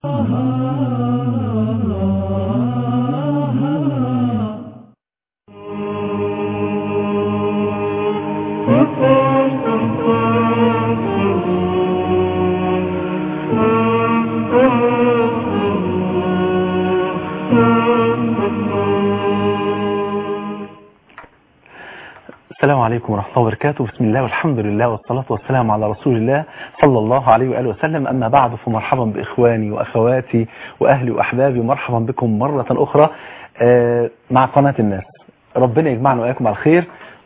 السلام عليكم ورحمة الله وبركاته بسم الله والحمد لله والصلاة والسلام على رسول الله صلى الله عليه وآله وسلم أما بعد فمرحبا بإخواني وأخواتي وأهلي وأحبابي مرحبا بكم مرة أخرى آه، مع قناة الناس ربنا يجمعنا وإياكم على الخير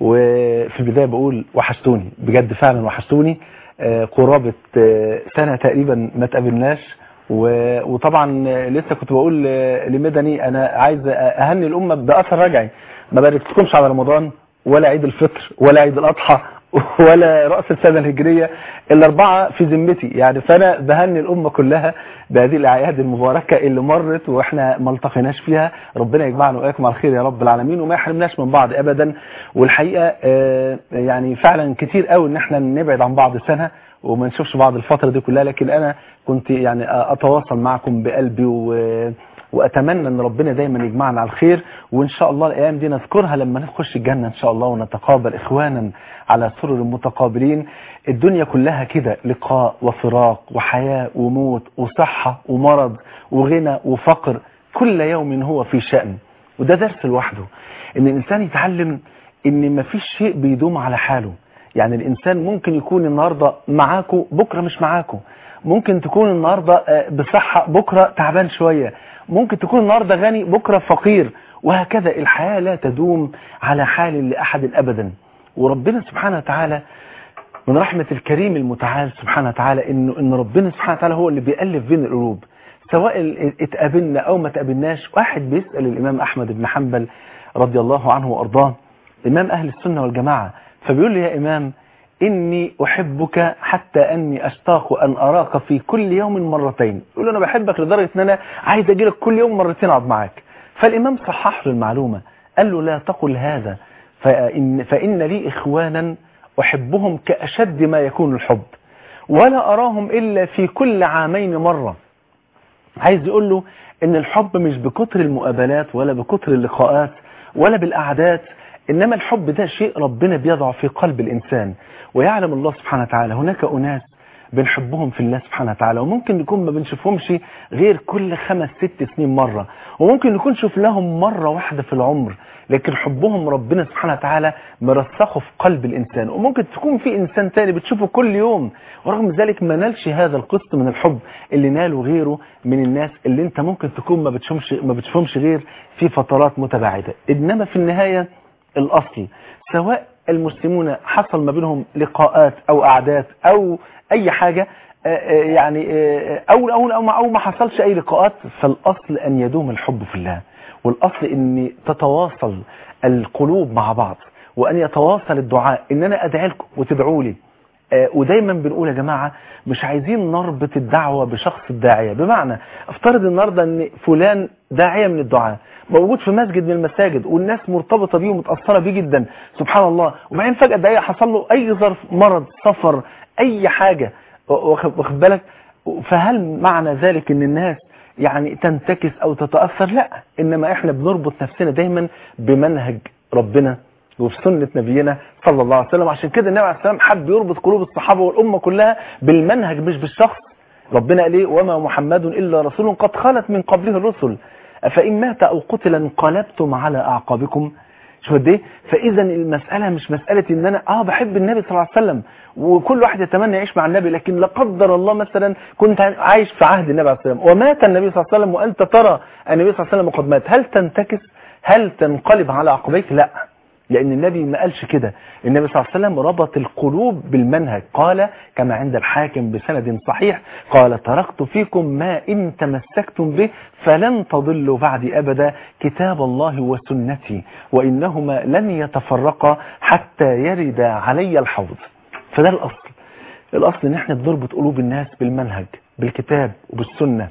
وفي البداية بقول وحشتوني بجد فعلا وحشتوني آه، قرابة آه، سنة تقريبا ما تقابلناش و- وطبعا آه، لسه كنت بقول آه، لمدني أنا عايز أهني الأمة بأثر رجعي ما باركتكمش على رمضان ولا عيد الفطر ولا عيد الأضحى ولا رأس السنة الهجرية الأربعة في ذمتي يعني فأنا بهني الأمة كلها بهذه الأعياد المباركة اللي مرت وإحنا ما التقيناش فيها ربنا يجمعنا وإياكم على الخير يا رب العالمين وما يحرمناش من بعض أبدا والحقيقة آه، يعني فعلا كتير قوي إن إحنا نبعد عن بعض سنة وما نشوفش بعض الفترة دي كلها لكن أنا كنت يعني أتواصل معكم بقلبي و واتمنى ان ربنا دايما يجمعنا على الخير وان شاء الله الايام دي نذكرها لما نخش الجنه ان شاء الله ونتقابل اخوانا على سرر متقابلين الدنيا كلها كده لقاء وفراق وحياه وموت وصحه ومرض وغنى وفقر كل يوم هو في شأن وده درس لوحده ان الانسان يتعلم ان مفيش شيء بيدوم على حاله يعني الانسان ممكن يكون النهارده معاكم بكره مش معاكم ممكن تكون النهارده آه، بصحه بكره تعبان شويه ممكن تكون النهارده غني بكره فقير وهكذا الحياه لا تدوم على حال لاحد ابدا وربنا سبحانه وتعالى من رحمة الكريم المتعال سبحانه وتعالى إنه إن ربنا سبحانه وتعالى هو اللي بيألف بين القلوب سواء ال- اتقابلنا أو ما تقابلناش واحد بيسأل الإمام أحمد بن حنبل رضي الله عنه وأرضاه إمام أهل السنة والجماعة فبيقول لي يا إمام إني أحبك حتى أني أشتاق أن أراك في كل يوم مرتين يقول له أنا بحبك لدرجة أن أنا عايز أجي لك كل يوم مرتين أقعد معاك فالإمام صحح له المعلومة قال له لا تقل هذا فإن, فإن لي إخوانا أحبهم كأشد ما يكون الحب ولا أراهم إلا في كل عامين مرة عايز يقول له ان الحب مش بكتر المقابلات ولا بكتر اللقاءات ولا بالقعدات انما الحب ده شيء ربنا بيضعه في قلب الانسان ويعلم الله سبحانه وتعالى هناك اناس بنحبهم في الله سبحانه وتعالى وممكن نكون ما بنشوفهمش غير كل خمس ست سنين مرة وممكن نكون شفناهم مرة واحدة في العمر لكن حبهم ربنا سبحانه وتعالى مرسخه في قلب الإنسان وممكن تكون في إنسان تاني بتشوفه كل يوم ورغم ذلك ما نالش هذا القسط من الحب اللي ناله غيره من الناس اللي انت ممكن تكون ما بتشوفش ما بتشوفهمش غير في فترات متباعدة إنما في النهاية الأصل سواء المسلمون حصل ما بينهم لقاءات أو قعدات أو أي حاجة آه، آه، يعني آه، أو أو أو ما, أو ما حصلش أي لقاءات فالأصل أن يدوم الحب في الله والأصل أن تتواصل القلوب مع بعض وأن يتواصل الدعاء إن أنا أدعي لكم وتدعوا لي آه، ودايما بنقول يا جماعة مش عايزين نربط الدعوة بشخص الداعية بمعنى افترض النهاردة ان فلان داعية من الدعاء موجود في مسجد من المساجد والناس مرتبطة بيه ومتأثرة بيه جدا سبحان الله وبعدين فجأة الداعية حصل له اي ظرف مرض سفر اي حاجة واخد واخد بالك فهل معنى ذلك ان الناس يعني تنتكس او تتأثر لا انما احنا بنربط نفسنا دايما بمنهج ربنا وفي سنة نبينا صلى الله عليه وسلم عشان كده النبي عليه السلام حب يربط قلوب الصحابة والأمة كلها بالمنهج مش بالشخص ربنا قال ايه وما محمد إلا رسول قد خلت من قبله الرسل أفإن مات أو قتل انقلبتم على أعقابكم شو قد ايه فاذا المساله مش مساله ان انا اه بحب النبي صلى الله عليه وسلم وكل واحد يتمنى يعيش مع النبي لكن لا قدر الله مثلا كنت عايش في عهد النبي عليه الصلاه والسلام ومات النبي صلى الله عليه وسلم وانت ترى النبي صلى الله عليه وسلم قد مات هل تنتكس هل تنقلب على عقبيك لا لأن النبي ما قالش كده النبي صلى الله عليه وسلم ربط القلوب بالمنهج قال كما عند الحاكم بسند صحيح قال تركت فيكم ما إن تمسكتم به فلن تضلوا بعدي أبدا كتاب الله وسنتي وإنهما لن يتفرقا حتى يرد علي الحوض فده الأصل الأصل إن احنا بنربط قلوب الناس بالمنهج بالكتاب وبالسنة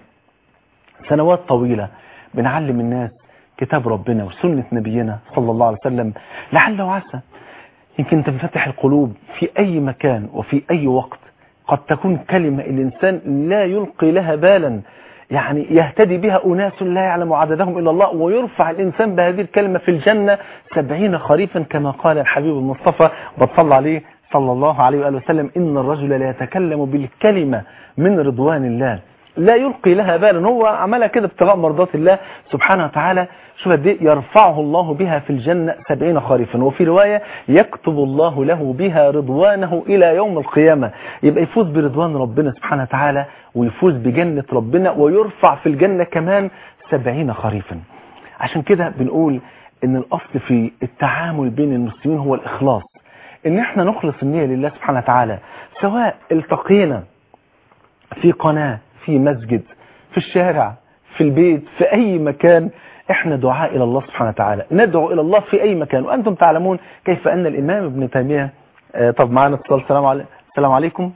سنوات طويلة بنعلم الناس كتاب ربنا وسنة نبينا صلى الله عليه وسلم لعل وعسى يمكن تنفتح القلوب في أي مكان وفي أي وقت قد تكون كلمة الإنسان لا يلقي لها بالا يعني يهتدي بها أناس لا يعلم عددهم إلا الله ويرفع الإنسان بهذه الكلمة في الجنة سبعين خريفا كما قال الحبيب المصطفى بتصلى عليه صلى الله عليه وآله وسلم إن الرجل لا يتكلم بالكلمة من رضوان الله لا يلقي لها بالا هو عملها كده ابتغاء مرضات الله سبحانه وتعالى شوف قد ايه يرفعه الله بها في الجنة سبعين خريفا وفي رواية يكتب الله له بها رضوانه إلى يوم القيامة يبقى يفوز برضوان ربنا سبحانه وتعالى ويفوز بجنة ربنا ويرفع في الجنة كمان سبعين خريفا عشان كده بنقول ان الأصل في التعامل بين المسلمين هو الإخلاص ان احنا نخلص النية لله سبحانه وتعالى سواء التقينا في قناة في مسجد في الشارع في البيت في أي مكان احنا دعاء إلى الله سبحانه وتعالى ندعو إلى الله في أي مكان وأنتم تعلمون كيف أن الإمام ابن تيمية آه طب معنا اتصال السلام عليكم السلام عليكم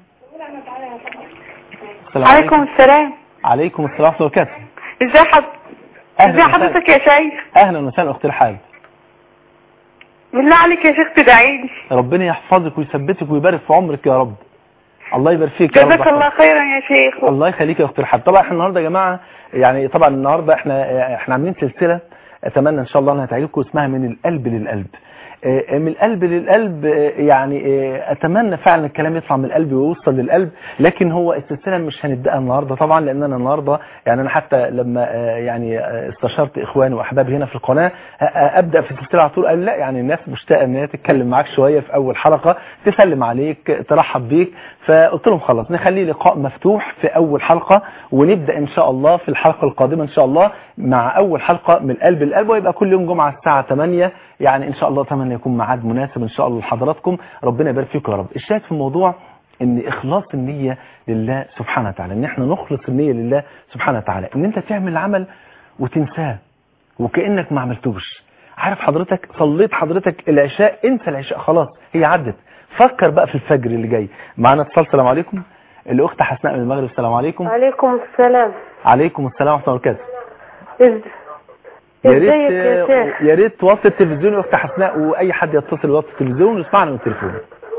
السلام عليكم السلام عليكم السلام ورحمة الله وبركاته ازي حض... أهلا ازي وسهلا. حضرتك يا شيخ أهلا وسهلا أختي الحاج بالله عليك يا شيخ تدعيني ربنا يحفظك ويثبتك ويبارك في عمرك يا رب الله يبارك فيك يا رب جزاك الله خيرا يا شيخ الله يخليك يا اخت الحاج طبعا احنا النهارده يا جماعه يعني طبعا النهارده احنا احنا عاملين سلسله اتمنى ان شاء الله انها تعجبكم اسمها من القلب للقلب آه، من القلب للقلب آه، يعني آه، اتمنى فعلا الكلام يطلع من القلب ويوصل للقلب لكن هو السلسله مش هنبداها النهارده طبعا لان انا النهارده يعني انا حتى لما آه، يعني آه، استشرت اخواني واحبابي هنا في القناه آه، آه، ابدا في السلسله على طول قال لا يعني الناس مشتاقه ان هي تتكلم معاك شويه في اول حلقه تسلم عليك ترحب بيك فقلت لهم خلاص نخليه لقاء مفتوح في اول حلقه ونبدا ان شاء الله في الحلقه القادمه ان شاء الله مع اول حلقه من القلب للقلب ويبقى كل يوم جمعه الساعه 8 يعني ان شاء الله اتمنى يكون ميعاد مناسب ان شاء الله لحضراتكم ربنا يبارك فيكم يا رب الشاهد في الموضوع ان اخلاص النيه لله سبحانه وتعالى ان احنا نخلص النيه لله سبحانه وتعالى ان انت تعمل عمل وتنساه وكانك ما عملتوش عارف حضرتك صليت حضرتك العشاء انسى العشاء خلاص هي عدت فكر بقى في الفجر اللي جاي معانا اتصال السلام عليكم الاخت حسناء من المغرب السلام عليكم عليكم السلام عليكم السلام ورحمه الله وبركاته إز... يا ازيك ريت يا شيخ يا ريت توطي التلفزيون يا اخت حسناء واي حد يتصل يوطي التلفزيون ويسمعنا من التليفون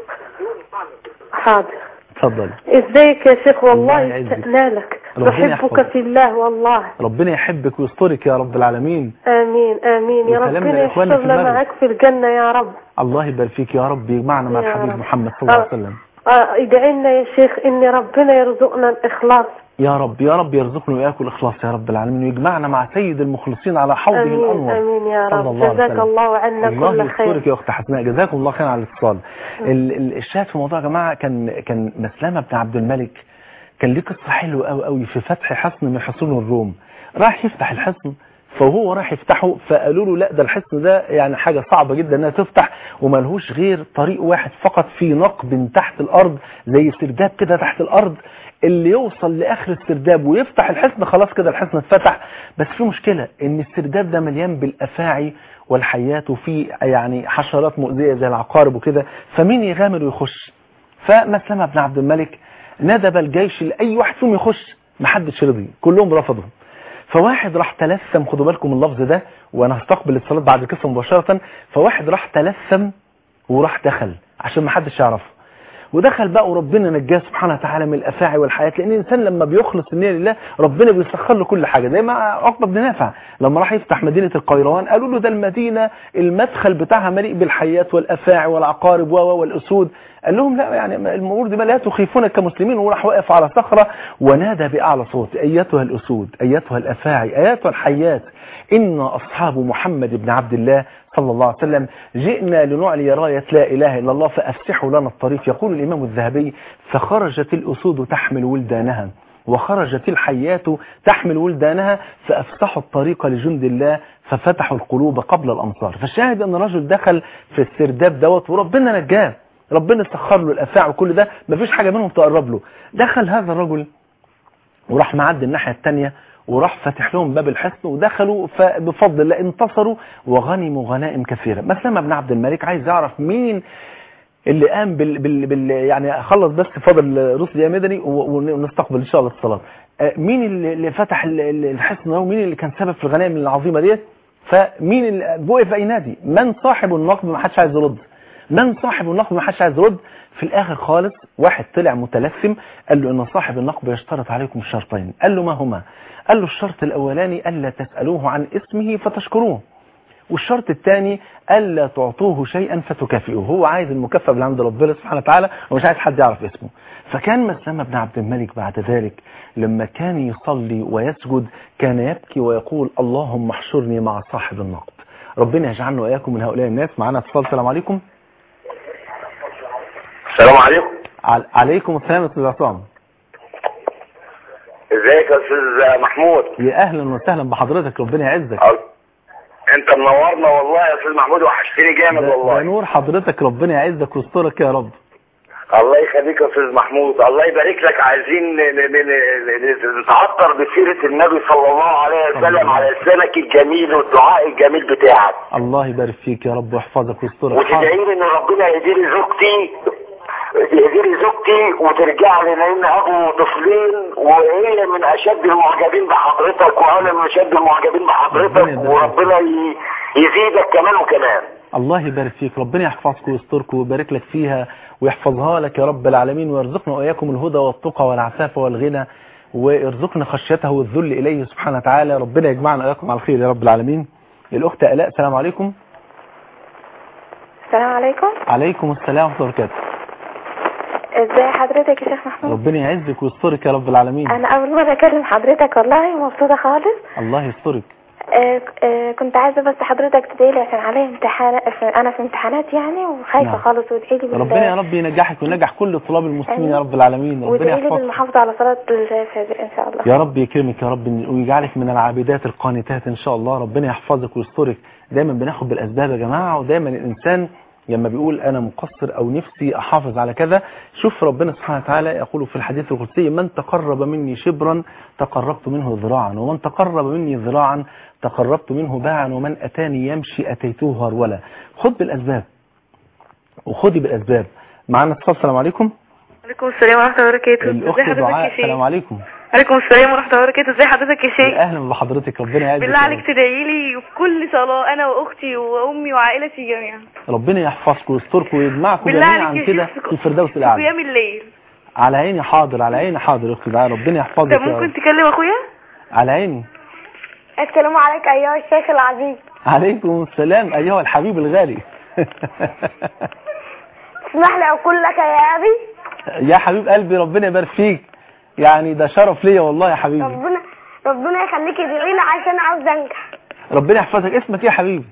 حاضر اتفضل ازيك يا شيخ الله والله يعزك. اشتقنا لك ربنا نحبك يحفظك. في الله والله ربنا يحبك ويسترك يا رب العالمين امين امين يا وسلام ربنا لإخواننا في يحفظنا المغرب. معك في الجنة يا رب الله يبارك فيك يا رب يجمعنا مع يا الحبيب رب. محمد صلى الله عليه آه. وسلم آه، ادعي لنا يا شيخ ان ربنا يرزقنا الاخلاص يا رب يا رب يرزقنا وياكل الاخلاص يا رب العالمين ويجمعنا مع سيد المخلصين على حوضه امين الانور امين يا صلى رب الله عليه جزاك وسلم. الله عنا الله كل خير يسترك يا اخت حسناء جزاكم الله خير على الاتصال ال- ال- الشاهد في الموضوع يا جماعه كان كان مسلمه بن عبد الملك كان ليه قصه حلوه قوي قوي في فتح حصن من حصون الروم راح يفتح الحصن فهو راح يفتحه فقالوا له لا ده الحصن ده يعني حاجه صعبه جدا انها تفتح وملهوش غير طريق واحد فقط في نقب تحت الارض زي سرداب كده تحت الارض اللي يوصل لاخر السرداب ويفتح الحصن خلاص كده الحصن اتفتح بس في مشكله ان السرداب ده مليان بالافاعي والحيات وفي يعني حشرات مؤذيه زي العقارب وكده فمين يغامر ويخش فمسلمه بن عبد الملك ندب الجيش لاي واحد فيهم يخش محدش رضي كلهم رفضوا فواحد راح تلثم خدوا بالكم من اللفظ ده وانا هستقبل الصلاه بعد القصه مباشره فواحد راح تلثم وراح دخل عشان ما حدش يعرفه ودخل بقى وربنا نجاه سبحانه وتعالى من الافاعي والحياه لان الانسان لما بيخلص النيه لله ربنا بيسخر له كل حاجه زي ما عقبه بن نافع لما راح يفتح مدينه القيروان قالوا له ده المدينه المدخل بتاعها مليء بالحيات والافاعي والعقارب و و والاسود قال لهم لا يعني الامور دي ما لا تخيفون كمسلمين وراح واقف على صخره ونادى باعلى صوت ايتها الاسود ايتها الافاعي ايتها الحيات إن أصحاب محمد بن عبد الله صلى الله عليه وسلم جئنا لنعلي راية لا إله إلا الله فأفسحوا لنا الطريق يقول الإمام الذهبي فخرجت الأسود تحمل ولدانها وخرجت الحيات تحمل ولدانها فأفسحوا الطريق لجند الله ففتحوا القلوب قبل الأمصار فالشاهد أن الرجل دخل في السرداب دوت وربنا نجاه ربنا سخر له الأفاعي وكل ده مفيش حاجة منهم تقرب له دخل هذا الرجل وراح معدي الناحية التانية وراح فاتح لهم باب الحصن ودخلوا فبفضل الله انتصروا وغنموا غنائم كثيرة مسلمة بن عبد الملك عايز يعرف مين اللي قام بال, بال, بال يعني خلص بس فاضل رسل يا مدني ونستقبل ان شاء الله الصلاة آه، مين اللي اللي فتح ال- ال- الحصن ده ومين اللي كان سبب في الغنائم العظيمة ديت فمين اللي وقف اي نادي من صاحب النقب ما حدش عايز يرد من صاحب النقب ما حدش عايز يرد في الاخر خالص واحد طلع متلثم قال له ان صاحب النقب يشترط عليكم شرطين قال له ما هما قال له الشرط الاولاني الا تسالوه عن اسمه فتشكروه والشرط الثاني الا تعطوه شيئا فتكافئوه هو عايز المكافاه من عند ربنا سبحانه وتعالى ومش عايز حد يعرف اسمه فكان مسلمة بن عبد الملك بعد ذلك لما كان يصلي ويسجد كان يبكي ويقول اللهم احشرني مع صاحب النقب ربنا يجعلنا واياكم من هؤلاء الناس معنا اتصال السلام عليكم السلام عليكم عل- عليكم السلام استاذ عصام ازيك يا استاذ محمود يا اهلا وسهلا بحضرتك ربنا يعزك أه. انت منورنا والله يا استاذ محمود وحشتني جامد ده ده والله نور حضرتك ربنا يعزك ويسترك يا رب الله يخليك يا استاذ محمود الله يبارك لك عايزين ن- ن- ن- ن- نتعطر بسيرة النبي صلى الله عليه وسلم الله. على لسانك الجميل والدعاء الجميل بتاعك الله يبارك فيك يا رب ويحفظك ويسترك وتدعي لي ان ربنا يهدي لي زوجتي يهدي لي زوجتي وترجع لي لان ابو طفلين وهي من اشد المعجبين بحضرتك وانا من اشد المعجبين ربنا بحضرتك يبارك وربنا ي- يزيدك كمان وكمان الله يبارك فيك ربنا يحفظك ويسترك ويبارك لك فيها ويحفظها لك يا رب العالمين ويرزقنا وإياكم الهدى والتقى والعفاف والغنى ويرزقنا خشيته والذل إليه سبحانه وتعالى ربنا يجمعنا وإياكم على الخير يا رب العالمين الأخت ألاء السلام عليكم السلام عليكم عليكم السلام ورحمة الله وبركاته ازاي حضرتك يا شيخ محمود ربنا يعزك ويسترك يا رب العالمين انا اول مرة اكلم حضرتك والله مبسوطة خالص الله يسترك آه آه كنت عايزة بس حضرتك تدعي لي عشان عليا امتحان انا في امتحانات يعني وخايفة نعم. خالص وادعي لي بال- ربنا يا رب ينجحك وينجح كل طلاب المسلمين يا رب العالمين ربنا وادعي لي يحفظك بالمحافظة على صلاة الفجر ان شاء الله يا رب يكرمك يا رب ويجعلك من العابدات القانتات ان شاء الله ربنا يحفظك ويسترك دايما بناخد بالاسباب يا جماعه ودايما الانسان لما بيقول انا مقصر او نفسي احافظ على كذا شوف ربنا سبحانه وتعالى يقول في الحديث القدسي من تقرب مني شبرا تقربت منه ذراعا ومن تقرب مني ذراعا تقربت منه باعا ومن اتاني يمشي اتيته هرولا خد بالاسباب وخدي بالاسباب معانا اتصال السلام عليكم عليكم السلام ورحمة الله وبركاته الاخت ازي حضرتك دعاء يا السلام شيخ عليكم عليكم السلام ورحمة الله وبركاته ازي حضرتك يا شيخ اهلا بحضرتك ربنا يعزك بالله يا عليك رب. تدعي لي في كل صلاة انا واختي وامي وعائلتي جميعا ربنا يحفظكم ويستركم ويجمعكم بالله جميعا عليك يا كده شيخ في الفردوس في الاعلى قيام الليل على عيني حاضر على عيني حاضر يا اختي دعاء ربنا يحفظك طب يا ممكن رب تكلم اخويا على عيني السلام عليك ايها الشيخ العزيز عليكم السلام ايها الحبيب الغالي اسمح لي اقول لك يا ابي يا حبيب قلبي ربنا يبارك فيك يعني ده شرف ليا والله يا حبيبي ربنا ربنا يخليك ادعي لي عشان عاوز انجح ربنا يحفظك اسمك ايه يا حبيبي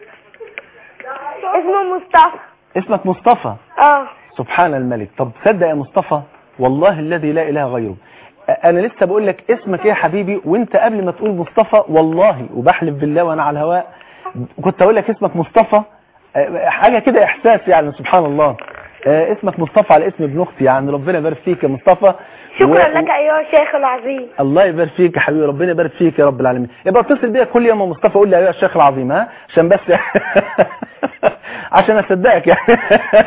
اسمه مصطفى اسمك مصطفى اه سبحان الملك طب تصدق يا مصطفى والله الذي لا اله غيره انا لسه بقول لك اسمك ايه يا حبيبي وانت قبل ما تقول مصطفى والله وبحلف بالله وانا على الهواء كنت اقول لك اسمك مصطفى آه، حاجه كده احساس يعني سبحان الله آه، اسمك مصطفى على اسم ابن اختي يعني ربنا يبارك فيك يا مصطفى شكرا و- لك ايها الشيخ العظيم الله يبارك فيك يا حبيبي ربنا يبارك فيك يا رب العالمين يبقى اتصل بيا كل يوم يا مصطفى قول لي ايها الشيخ العظيم ها عشان بس عشان اصدقك يعني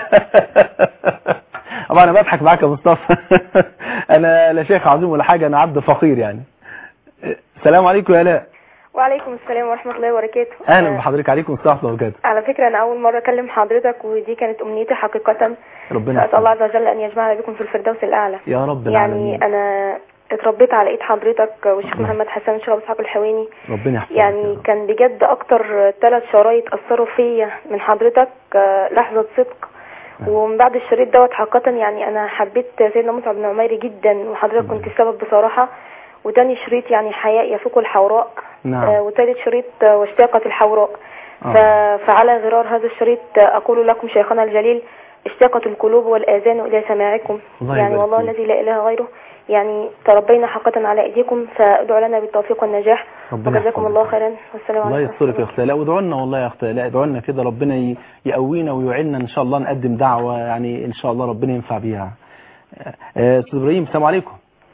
طبعا انا بضحك معاك يا مصطفى انا لا شيخ عظيم ولا حاجه انا عبد فقير يعني السلام عليكم يا لا وعليكم السلام ورحمة الله وبركاته اهلا آه، بحضرتك عليكم السلام ورحمه الله وبركاته على فكرة أنا أول مرة أكلم حضرتك ودي كانت أمنيتي حقيقة ربنا أسأل الله يحفظك عز وجل أن يجمعنا بكم في الفردوس الأعلى يا رب يعني العالمين أنا اتربيت على إيد حضرتك والشيخ محمد حسن الشيخ أبو إسحاق الحويني ربنا يحفظك يا يعني رب. كان بجد أكتر ثلاث شرايط أثروا فيا من حضرتك آه، لحظة صدق ومن بعد الشريط دوت حقيقة يعني أنا حبيت سيدنا مصعب بن عمير جدا وحضرتك كنت السبب بصراحة وتاني شريط يعني حياء يفوق الحوراء نعم. آه، وتالت شريط آه، واشتاقت الحوراء آه. ف- فعلى غرار هذا الشريط آه، أقول لكم شيخنا الجليل اشتاقت القلوب والآذان إلى سماعكم الله يعني يبارك والله فيك. الذي لا إله غيره يعني تربينا حقا على أيديكم فادعوا لنا بالتوفيق والنجاح ربنا وجزاكم يحفظك. الله خيرا والسلام الله عليكم يسترك يا اختي لا وادعوا لنا والله يا اختي لا ادعوا لنا كده ربنا ي- يقوينا ويعيننا ان شاء الله نقدم دعوه يعني ان شاء الله ربنا ينفع بيها آه، استاذ ابراهيم السلام عليكم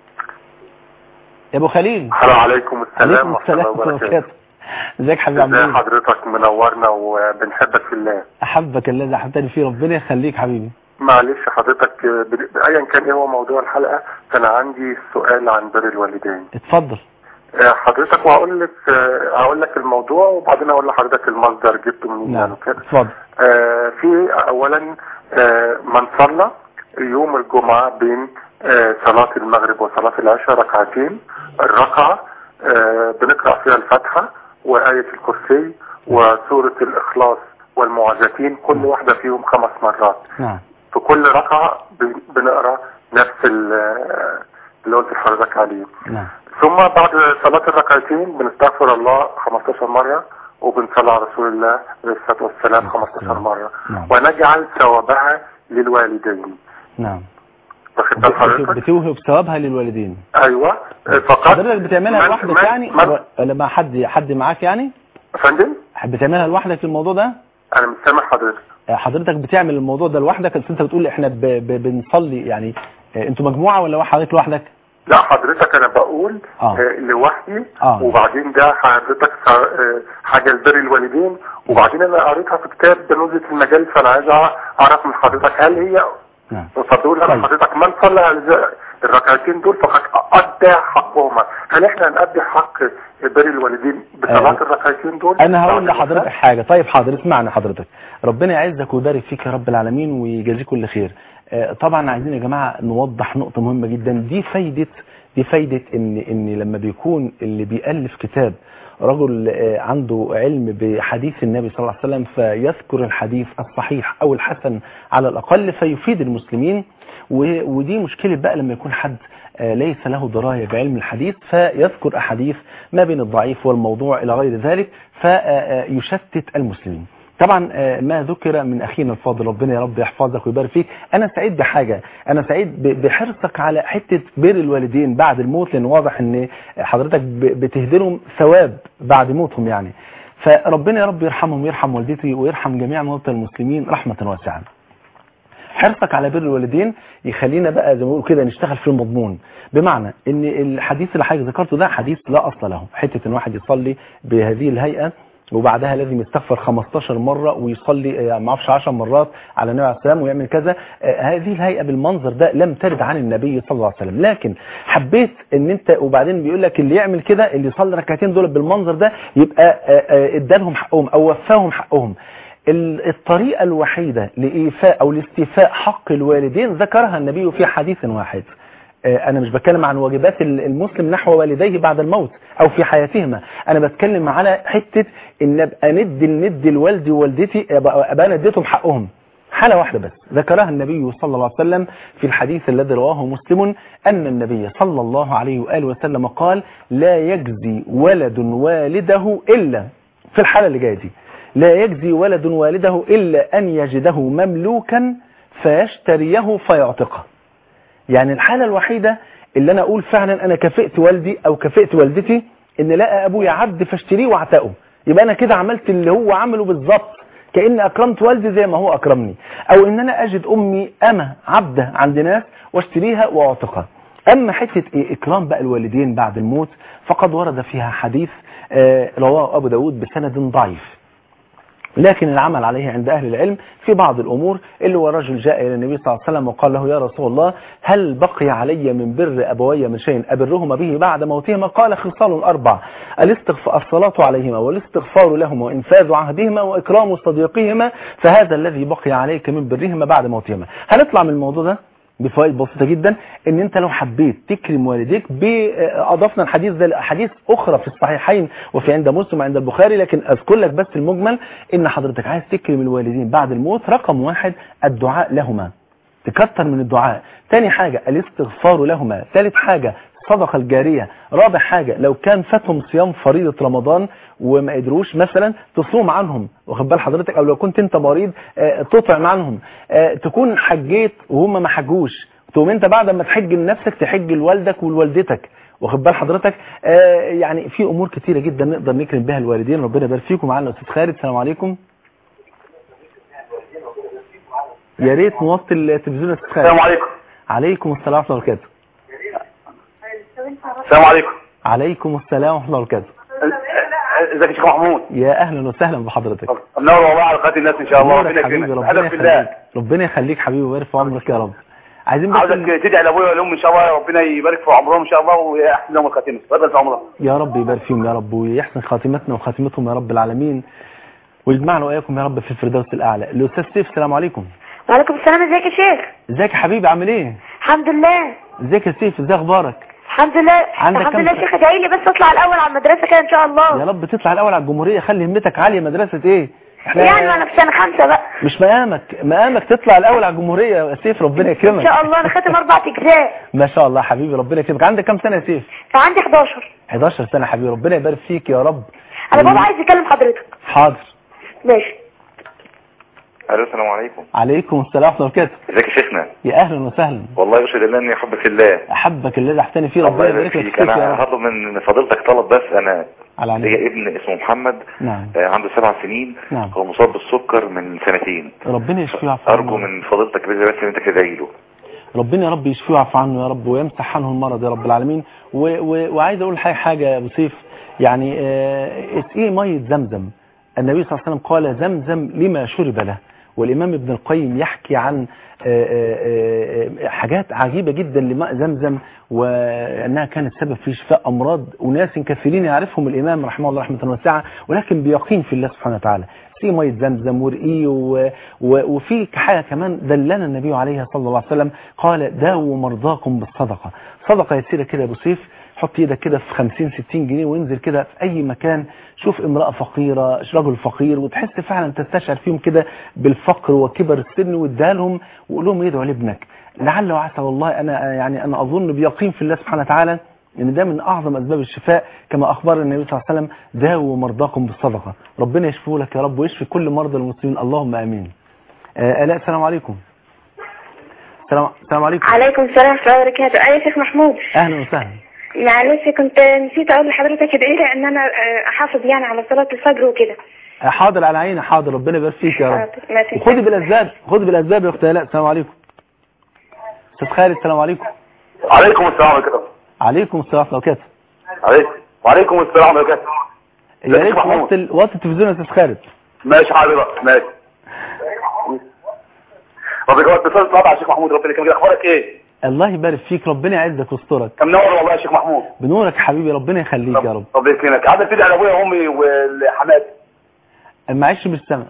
يا ابو خليل السلام عليكم السلام عليكم ورحمة السلام الله ورحمه الله وبركاته وبركاته ازيك حبيبي عبد ازي العزيز حضرتك منورنا وبنحبك في الله احبك الذي احبتني فيه ربنا يخليك حبيبي معلش حضرتك ب- ايا كان ايه هو موضوع الحلقة كان عندي سؤال عن بر الوالدين اتفضل آه، حضرتك وهقول لك آه، هقول لك الموضوع وبعدين اقول لحضرتك المصدر جبته منين يعني نعم وكده اتفضل آه، في اولا آه، من صلى يوم الجمعة بين آه، صلاة المغرب وصلاة العشاء ركعتين الركعة آه، بنقرأ فيها الفاتحة وآية الكرسي وسورة الإخلاص والمعوذتين كل واحدة فيهم خمس مرات نعم في كل ركعة بن- بنقرأ نفس ال- آه، اللي قلت لحضرتك عليه نعم ثم بعد صلاة الركعتين بنستغفر الله 15 مرة وبنصلي على رسول الله عليه الصلاة والسلام 15 مرة نعم. ونجعل ثوابها للوالدين نعم واخد بال بت- حضرتك؟ بتوهب ثوابها للوالدين ايوه فقط حضرتك بتعملها من- لوحدك من- يعني من- ولا مع حد حد معاك يعني يا فندم بتعملها لوحدك في الموضوع ده انا مش سامع حضرتك حضرتك بتعمل الموضوع ده لوحدك بس انت بتقول احنا ب... ب... بنصلي يعني اه، انتوا مجموعه ولا حضرتك لوحدك لا حضرتك انا بقول آه. آه. لوحدي آه. وبعدين ده حضرتك ص- آه، حاجه لبر الوالدين وبعدين انا قريتها في كتاب بنوزة المجال فانا عايز اعرف من حضرتك هل هي نعم فبقول انا طيب. حضرتك من صلى على ز- الركعتين دول فقد ادى حقهما هل احنا هنأدي حق بر الوالدين بصلاه آه. الركعتين دول انا هقول بعد لحضرتك الوفاة؟ حاجه طيب حاضر اسمعني حضرتك ربنا يعزك ويبارك فيك يا رب العالمين ويجازيك كل خير آه، طبعا عايزين يا جماعه نوضح نقطه مهمه جدا دي فايده دي فايده ان ان لما بيكون اللي بيالف كتاب رجل آه، عنده علم بحديث النبي صلى الله عليه وسلم فيذكر الحديث الصحيح او الحسن على الاقل فيفيد المسلمين و- ودي مشكله بقى لما يكون حد آه، ليس له درايه بعلم الحديث فيذكر احاديث ما بين الضعيف والموضوع الى غير ذلك فيشتت المسلمين طبعا آه، ما ذكر من اخينا الفاضل ربنا يا رب يحفظك ويبارك فيك انا سعيد بحاجه انا سعيد ب- بحرصك على حته بر الوالدين بعد الموت لان واضح ان حضرتك ب- بتهدرهم ثواب بعد موتهم يعني فربنا يا رب يرحمهم ويرحم والدتي ويرحم جميع موتى المسلمين رحمه واسعه حرصك على بر الوالدين يخلينا بقى زي ما بيقولوا كده نشتغل في المضمون بمعنى ان الحديث اللي حضرتك ذكرته ده حديث لا اصل له حته ان واحد يصلي بهذه الهيئه وبعدها لازم يستغفر 15 مره ويصلي آه، ما اعرفش 10 مرات على النبي عليه السلام ويعمل كذا آه، هذه الهيئه بالمنظر ده لم ترد عن النبي صلى الله عليه وسلم لكن حبيت ان انت وبعدين بيقول لك اللي يعمل كده اللي يصلي ركعتين دول بالمنظر ده يبقى آه، آه، ادالهم حقهم او وفاهم حقهم ال- الطريقة الوحيدة لإيفاء أو لاستيفاء حق الوالدين ذكرها النبي في حديث واحد آه، أنا مش بتكلم عن واجبات ال- المسلم نحو والديه بعد الموت أو في حياتهما أنا بتكلم على حتة إن أبقى ند الند لوالدي ووالدتي أبقى أبقى أنا اديتهم حقهم حالة واحدة بس ذكرها النبي صلى الله عليه وسلم في الحديث الذي رواه مسلم أن النبي صلى الله عليه وآله وسلم قال لا يجزي ولد والده إلا في الحالة اللي جاية دي لا يجزي ولد والده إلا أن يجده مملوكا فيشتريه فيعتقه يعني الحالة الوحيدة اللي أنا أقول فعلا أنا كفئت والدي أو كفئت والدتي إن لقى أبويا عبد فاشتريه واعتقه يبقى أنا كده عملت اللي هو عمله بالظبط كأني أكرمت والدي زي ما هو أكرمني أو إن أنا أجد أمي أمة عبدة عند ناس واشتريها واعتقها أما حتة إيه إكرام بقى الوالدين بعد الموت فقد ورد فيها حديث آه، رواه أبو داود بسند ضعيف لكن العمل عليه عند أهل العلم في بعض الأمور اللي هو رجل جاء إلى النبي صلى الله عليه وسلم وقال له يا رسول الله هل بقي علي من بر أبوي من شيء أبرهما به بعد موتهما قال خصال أربع الاستغفار الصلاة عليهما والاستغفار لهما وإنفاذ عهدهما وإكرام صديقهما فهذا الذي بقي عليك من برهما بعد موتهما هنطلع من الموضوع ده بفوائد بسيطة جدا ان انت لو حبيت تكرم والديك اضفنا الحديث ده لاحاديث اخرى في الصحيحين وفي عند مسلم وعند البخاري لكن اذكر لك بس المجمل ان حضرتك عايز تكرم الوالدين بعد الموت رقم واحد الدعاء لهما تكتر من الدعاء تاني حاجة الاستغفار لهما ثالث حاجة الصدقة الجارية رابع حاجة لو كان فاتهم صيام فريضة رمضان وما قدروش مثلا تصوم عنهم واخد بال حضرتك او لو كنت انت مريض آه، تطعم عنهم آه، تكون حجيت وهم ما حجوش تقوم انت بعد ما تحج لنفسك تحج لوالدك ولوالدتك واخد بال حضرتك آه، يعني في امور كتيره جدا نقدر نكرم بها الوالدين ربنا يبارك فيكم معانا استاذ خالد السلام عليكم يا ريت نوطي التلفزيون يا استاذ خالد السلام عليكم عليكم السلام ورحمه الله وبركاته السلام عليكم عليكم السلام ورحمه الله وبركاته ازيك يا شيخ محمود يا اهلا وسهلا بحضرتك منور والله على قناه الناس ان شاء الله نورك ربنا حبيبي يكرمك ربنا هدف في الله يخليك ربنا يخليك حبيبي ويبارك في عمرك يا رب عايزين بس عاوزك تدعي لابويا والام ان شاء الله ربنا يبارك في عمرهم ان شاء الله ويحسن لهم الخاتمه ويبارك في عمرهم يا رب يبارك فيهم يا رب ويحسن خاتمتنا وخاتمتهم يا رب العالمين ويجمعنا واياكم يا رب في الفردوس الاعلى الاستاذ سيف السلام عليكم وعليكم السلام ازيك يا شيخ ازيك يا حبيبي عامل ايه الحمد لله ازيك يا سيف ازاي اخبارك الحمد لله عندك الحمد كم لله يا سنة؟ شيخ ادعي لي بس اطلع الاول على المدرسه كده ان شاء يا الله رب تطلع الاول على الجمهوريه خلي همتك عاليه مدرسه ايه احنا يعني انا في سنه خمسه بقى مش مقامك مقامك تطلع الاول على الجمهوريه يا سيف ربنا ان يكرمك شاء الله انا خاتم اربع اجزاء ما شاء الله حبيبي ربنا يكرمك عندك كام سنه يا سيف فعندي 11 11 سنه حبيبي ربنا يبارك فيك يا رب انا بابا عايز يكلم حضرتك حاضر ماشي الو السلام عليكم عليكم السلام ورحمه الله وبركاته ازيك يا شيخنا يا اهلا وسهلا والله يشهد الله اني احبك في الله احبك الذي احتني فيه الله ربنا يبارك يبارك لك فيك فيك يا انا رب هطلب من فضيلتك طلب بس انا على عيني ليا ابن اسمه محمد نعم آه، عنده سبع سنين نعم. هو مصاب بالسكر من سنتين ربنا يشفيه ويعفو ارجو عنه من فضيلتك بس بس ان انت تدعي له ربنا يا رب يشفيه ويعفو عنه يا رب ويمسح عنه المرض يا رب العالمين و... و... وعايز اقول حاجه حاجه يا ابو سيف يعني آه، اسقيه ميه زمزم النبي صلى الله عليه وسلم قال زمزم لما شرب له والامام ابن القيم يحكي عن آه، آه، آه، حاجات عجيبه جدا لماء زمزم وانها كانت سبب في شفاء امراض اناس كثيرين يعرفهم الامام رحمه الله رحمه واسعه ولكن بيقين في الله سبحانه وتعالى في ميه زمزم ورقيه و... و... وفي حاجه كمان دلنا النبي عليها صلى الله عليه وسلم قال داووا مرضاكم بالصدقه صدقه يسيره كده يا ابو سيف حط ايدك كده في 50 60 جنيه وانزل كده في اي مكان شوف امراه فقيره رجل فقير وتحس فعلا تستشعر فيهم كده بالفقر وكبر السن واديها لهم وقول لهم يدعوا لابنك لعل وعسى والله انا يعني انا اظن بيقين في الله سبحانه وتعالى ان ده من اعظم اسباب الشفاء كما اخبر النبي صلى الله عليه وسلم داووا مرضاكم بالصدقه ربنا يشفيه لك يا رب ويشفي كل مرضى المسلمين اللهم امين آه الاء السلام عليكم السلام السلام عليكم عليكم السلام ورحمه الله وبركاته ايوه يا شيخ محمود اهلا وسهلا معلش كنت نسيت اقول لحضرتك ادعي لي ان انا آه، احافظ يعني على صلاه الفجر وكده آه، حاضر على عيني حاضر ربنا يبارك فيك يا رب حاضر، ماشي. وخدي بالاسباب خدي بالاسباب يا اخت الاء السلام عليكم استاذ خالد السلام عليكم عليكم السلام عليكم عليكم السلام ورحمه الله وبركاته عليكم وعليكم السلام عليكم يا ريت محمود. وطي وطي التلفزيون يا استاذ خالد ماشي حضرتك ماشي ربنا يبارك بصلاه الصلاه على الشيخ محمود ربنا يكرمك اخبارك ايه الله يبارك فيك ربنا يعزك ويسترك كم نور والله يا شيخ محمود بنورك حبيبي ربنا يخليك يا رب ربنا يكرمك عايزك تدعي لابويا وامي والحماتي معيش بالسمع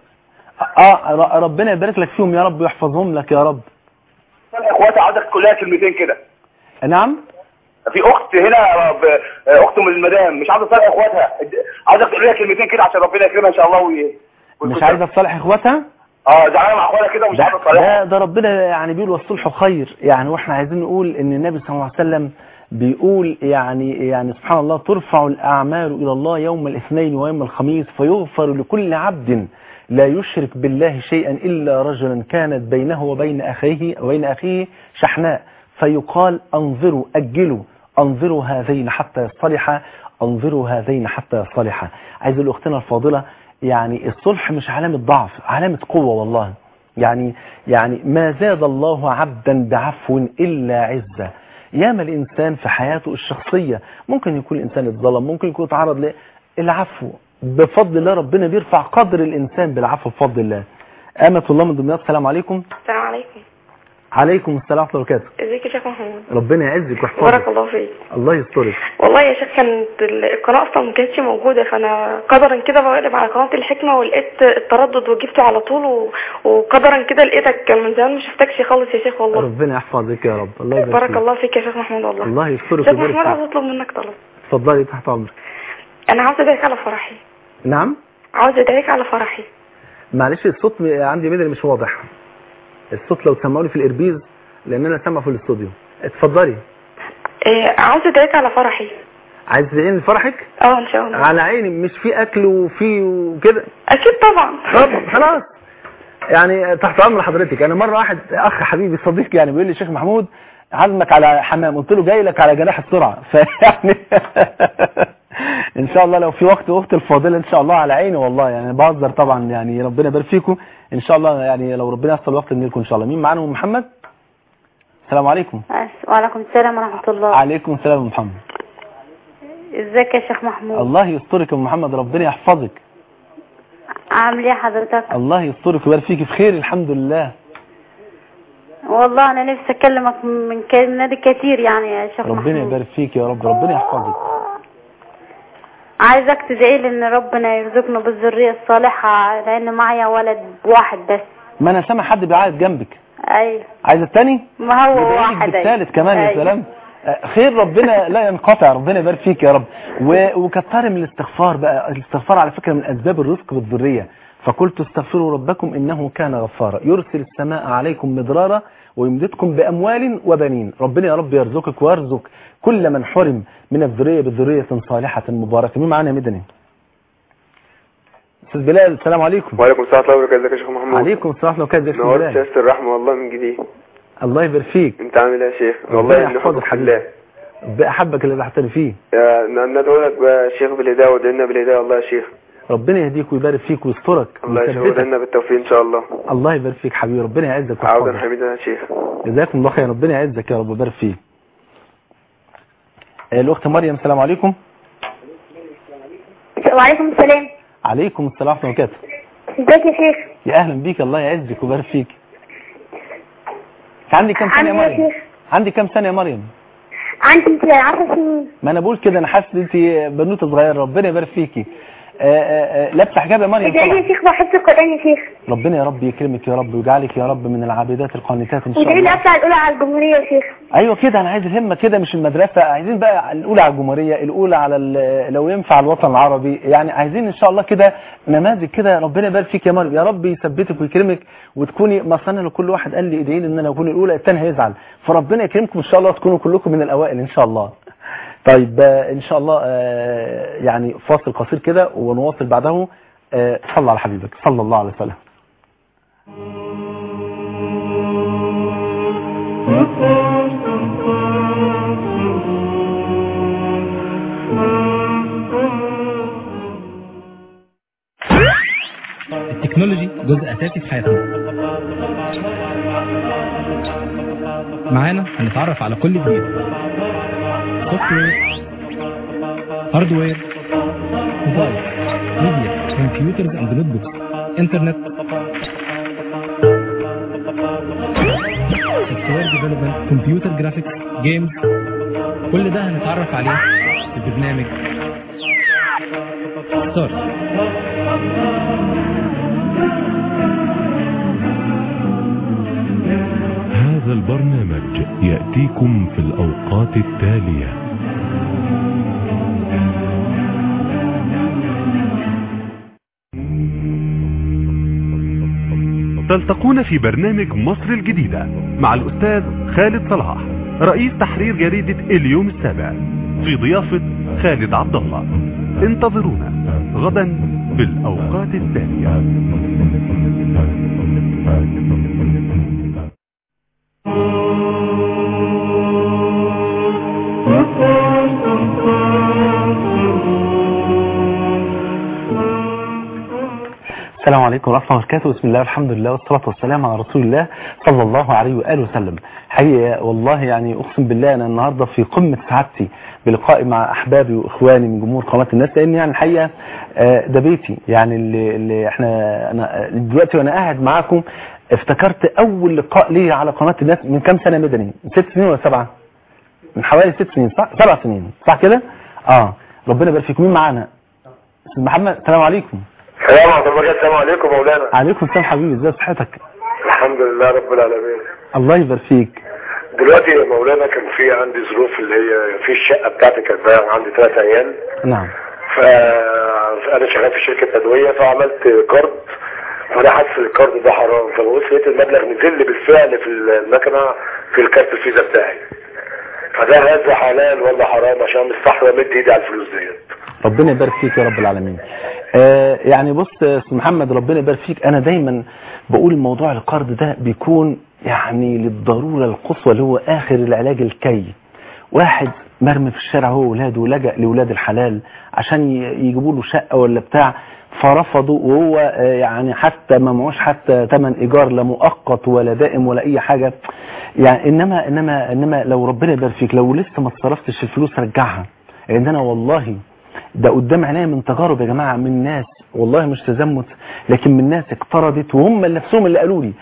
اه ر- ربنا يبارك لك فيهم يا رب ويحفظهم لك يا رب اخواتي عايزك تقول لها كلمتين كده نعم في اخت هنا ب- اخت من المدام مش عايزه تصالح اخواتها عايزك تقول لها كلمتين كده عشان ربنا يكرمها ان شاء الله وي... مش عايزه تصالح اخواتها اه زعلانه مع اخواتها كده ومش ده, عايزه تصالحها ده, ده ربنا يعني بيقول والصلح خير يعني واحنا عايزين نقول ان النبي صلى الله عليه وسلم بيقول يعني يعني سبحان الله ترفع الاعمال الى الله يوم الاثنين ويوم الخميس فيغفر لكل عبد لا يشرك بالله شيئا الا رجلا كانت بينه وبين اخيه وبين اخيه شحناء فيقال انظروا اجلوا انظروا هذين حتى يصطلحا انظروا هذين حتى يصطلحا عايز اقول لاختنا الفاضله يعني الصلح مش علامه ضعف علامه قوه والله يعني يعني ما زاد الله عبدا بعفو الا عزه ياما الانسان في حياته الشخصيه ممكن يكون الانسان اتظلم ممكن يكون تعرض للعفو بفضل الله ربنا بيرفع قدر الانسان بالعفو بفضل الله امة الله من دمياط السلام عليكم السلام عليكم عليكم السلام ورحمه الله وبركاته ازيك يا شيخ محمود ربنا يعزك بارك ويحفظك الله فيك الله يسترك والله يا شيخ كانت ال- القناة أصلا ما كانتش موجودة فأنا قدرا كده بقلب على قناة الحكمة ولقيت التردد وجبته على طول و... وقدرا كده لقيتك كان من زمان ما شفتكش خالص يا شيخ والله ربنا يحفظك يا رب الله يبارك بارك فيك. الله فيك يا شيخ محمود والله الله يسترك شيخ ويبارك محمود عاوز فيك أطلب منك طلب اتفضلي تحت امرك أنا عاوز أدعيك على فرحي نعم عاوز أدعيك على فرحي معلش الصوت عندي بدري مش واضح الصوت لو سمعوني في الاربيز لان انا سامع في الاستوديو اتفضلي إيه عاوز أدعيك على فرحي عايز تدعيني لفرحك اه إن شاء الله على عيني مش في اكل وفي وكده أكيد طبعا طب خلاص يعني تحت امر حضرتك انا مره واحد اخ حبيبي صديق يعني بيقول لي شيخ محمود عزمك على حمام قلت له جاي لك على جناح السرعه فيعني ان شاء الله لو في وقت اخت الفاضله ان شاء الله على عيني والله يعني بهزر طبعا يعني ربنا يبارك فيكم ان شاء الله يعني لو ربنا يحصل وقت نجي لكم ان شاء الله مين معانا ام محمد السلام عليكم وعليكم السلام ورحمة الله عليكم السلام يا محمد ازيك يا شيخ محمود الله يسترك يا أم محمد ربنا يحفظك عامل ايه حضرتك الله يسترك ويبارك فيك في خير الحمد لله والله انا نفسي اكلمك من ك- نادي كتير يعني يا شيخ ربنا محمود يبارك فيك يا رب ربنا يحفظك عايزك تدعي لي ان ربنا يرزقنا بالذريه الصالحه لان معايا ولد واحد بس ما انا سامع حد بيعيط جنبك ايوه عايز التاني ما هو يبقى لك واحد بالثالث كمان يا أيوة. سلام آه، خير ربنا لا ينقطع ربنا يبارك فيك يا رب و- وكتري من الاستغفار بقى الاستغفار على فكرة من اسباب الرزق بالذرية فقلت استغفروا ربكم انه كان غفارا يرسل السماء عليكم مدرارا ويمددكم باموال وبنين ربنا يا رب يرزقك ويرزق كل من حرم من الذرية بذرية صالحة مباركة مين معانا يا مدني استاذ بلال السلام عليكم وعليكم السلام ورحمة الله وبركاته ازيك يا شيخ محمود عليكم السلام ورحمة الله نورت وبركاته سياسة الرحمة والله من جديد الله يبارك فيك انت عامل ايه يا شيخ ربنا والله يحفظك نحبك في حبيبي. الله بأحبك اللي بحترم فيه يا- ن- ندعو لك بقى يا شيخ بالهداية وادعينا بالهداية والله يا شيخ ربنا يهديك ويبارك فيك ويسترك الله يشفي ويثبتك ودعينا بالتوفيق ان شاء الله الله يبارك فيك حبيبي ربنا يعزك عودا ويحفظك حميدا يا شيخ جزاكم الله خير ربنا يعزك يا رب ويبارك فيك آه، الاخت مريم السلام عليكم وعليكم السلام عليكم السلام ورحمه الله وبركاته ازيك يا شيخ يا اهلا بيك الله يعزك ويبارك فيك انت عندك كام سنه يا عامل ايه يا مريم شيخ عندك كام سنه يا مريم عندي 10 سنين ما انا بقول كده انا حاسس ان انت بنوته صغيره ربنا يبارك فيكي آه، آه، آه، لابسه حجاب يا مريم ادعي لي طبعا يا شيخ بحفظ القرآن يا شيخ ربنا يا رب يكرمك يا رب ويجعلك يا رب من العابدات القانتات ان شاء ادعي لي الله اطلع الاولى على الجمهورية يا شيخ ايوه كده انا عايز الهمه كده مش المدرسه عايزين بقى الاولى على الجمهوريه الاولى على ال- لو ينفع الوطن العربي يعني عايزين ان شاء الله كده نماذج كده ربنا يبارك فيك يا مريم يا رب يثبتك ويكرمك وتكوني مثلا لو كل واحد قال لي ادعي لي ان انا اكون الاولى الثاني هيزعل فربنا يكرمكم ان شاء الله تكونوا كلكم من الاوائل ان شاء الله طيب آه، ان شاء الله آه، يعني فاصل قصير كده ونواصل بعده آه، صلى على حبيبك صلى الله عليه وسلم التكنولوجي جزء اساسي في حياتنا معانا هنتعرف على كل جديد سوفت وير هاردوير موبايل ميديا كمبيوترز اند نوت بوكس انترنت سوفت وير ديفلوبمنت كمبيوتر جرافيكس جيمز كل ده هنتعرف عليه في برنامج ستارت هذا البرنامج يأتيكم في الأوقات التالية تلتقون في برنامج مصر الجديدة مع الأستاذ خالد صلاح رئيس تحرير جريدة اليوم السابع في ضيافة خالد عبد الله انتظرونا غدا بالأوقات التالية السلام عليكم ورحمة الله وبركاته بسم الله والحمد لله والصلاة والسلام على رسول الله صلى الله عليه وآله وسلم حقيقة والله يعني أقسم بالله أنا النهاردة في قمة سعادتي بلقائي مع أحبابي وإخواني من جمهور قناة الناس لأن يعني الحقيقة آه، ده بيتي يعني اللي, اللي احنا أنا دلوقتي وأنا قاعد معاكم افتكرت أول لقاء لي على قناة الناس من كام سنة مدني ست سنين ولا سبعة من حوالي ست سنين صح سبع سنين صح كده اه ربنا يبارك فيكم مين معانا استاذ محمد السلام عليكم السلام ورحمة الله السلام عليكم مولانا عليكم السلام حبيبي ازي صحتك الحمد لله رب العالمين الله يبارك فيك دلوقتي يا مولانا كان في عندي ظروف اللي هي في الشقة بتاعتي كانت بايعة عندي ثلاث عيال نعم فانا شغال في شركة ادوية فعملت كارد فانا حاسس ان الكارد ده حرام فببص لقيت المبلغ نزل لي بالفعل في المكنة في الكارت الفيزا بتاعي فده هذا حلال ولا حرام عشان مستحوى امد ايدي على الفلوس ديت ربنا يبارك فيك يا رب العالمين آه يعني بص يا استاذ محمد ربنا يبارك فيك انا دايما بقول موضوع القرض ده بيكون يعني للضرورة القصوى اللي هو اخر العلاج الكي واحد مرمي في الشارع هو ولاده ولجأ لولاد الحلال عشان ي- يجيبوا له شقة ولا بتاع فرفضوا وهو آه، يعني حتى ما معوش حتى ثمن ايجار لا مؤقت ولا دائم ولا اي حاجة يعني انما انما انما لو ربنا يبارك فيك لو لسه ما اتصرفتش الفلوس رجعها لان انا والله ده قدام عينيا من تجارب يا جماعه من ناس والله مش تزمت لكن من ناس اقترضت وهم اللي نفسهم اللي قالوا لي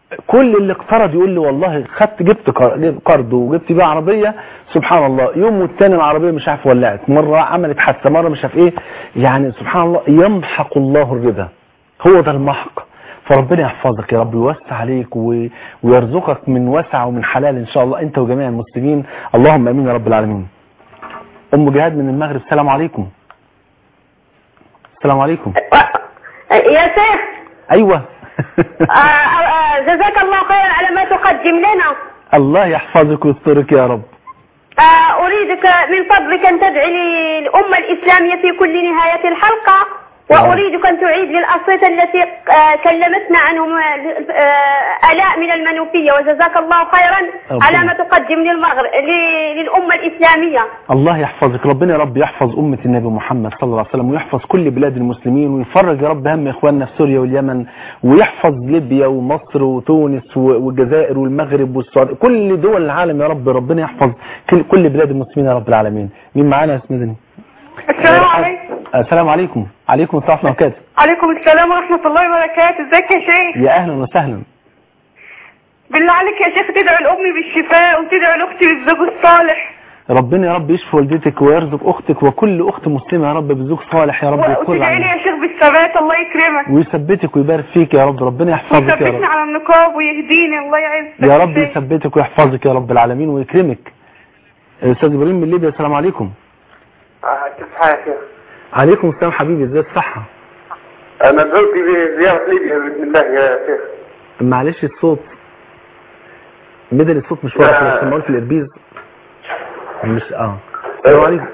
كل اللي اقترض يقول لي والله خدت جبت قر- جبت قرض وجبت بيه عربيه سبحان الله يوم والتاني العربيه مش عارف ولعت مره عملت حادثه مره مش عارف ايه يعني سبحان الله يمحق الله الربا هو ده المحق فربنا يحفظك يا رب ويوسع عليك و- ويرزقك من وسع ومن حلال ان شاء الله انت وجميع المسلمين اللهم امين يا رب العالمين ام جهاد من المغرب السلام عليكم السلام عليكم يا شيخ ايوه آه، آه، جزاك الله خيرا على ما تقدم لنا الله يحفظك ويسترك يا رب آه، أريدك من فضلك أن تدعي للأمة الإسلامية في كل نهاية الحلقة وأريدك أن تعيد للأصوات التي آه، كلمتنا عنهم آه، آلاء من المنوفية وجزاك الله خيرا ربنا. على ما تقدم للمغرب ل- للأمة الإسلامية الله يحفظك ربنا يا رب يحفظ أمة النبي محمد صلى الله عليه وسلم ويحفظ كل بلاد المسلمين ويفرج يا رب هم إخواننا في سوريا واليمن ويحفظ ليبيا ومصر وتونس و- والجزائر والمغرب والسعودية كل دول العالم يا رب ربنا يحفظ كل, كل بلاد المسلمين يا رب العالمين مين معانا يا اسمدني السلام عليكم السلام عليكم عليكم السلام ورحمة الله وبركاته عليكم السلام ورحمة الله وبركاته ازيك يا شيخ يا أهلا وسهلا بالله عليك يا شيخ تدعو لأمي بالشفاء وتدعو لأختي بالزوج الصالح ربنا يا رب يشفي والدتك ويرزق أختك وكل أخت مسلمة يا رب بزوج صالح يا رب ويكون وتدعي لي عليها يا شيخ بالثبات الله يكرمك ويثبتك ويبارك فيك يا رب ربنا يحفظك يا رب ويثبتني على النقاب ويهديني الله يعزك يا رب يثبتك ويحفظك يا رب العالمين ويكرمك استاذ ابراهيم من ليبيا السلام عليكم كيف حالك يا أخي؟ عليكم السلام حبيبي ازاي الصحه أنا دعوت بزيارة ليبيا بإذن الله يا شيخ معلش الصوت بدل الصوت مش واضح لو سمعوا في الاربيز مش اه السلام عليكم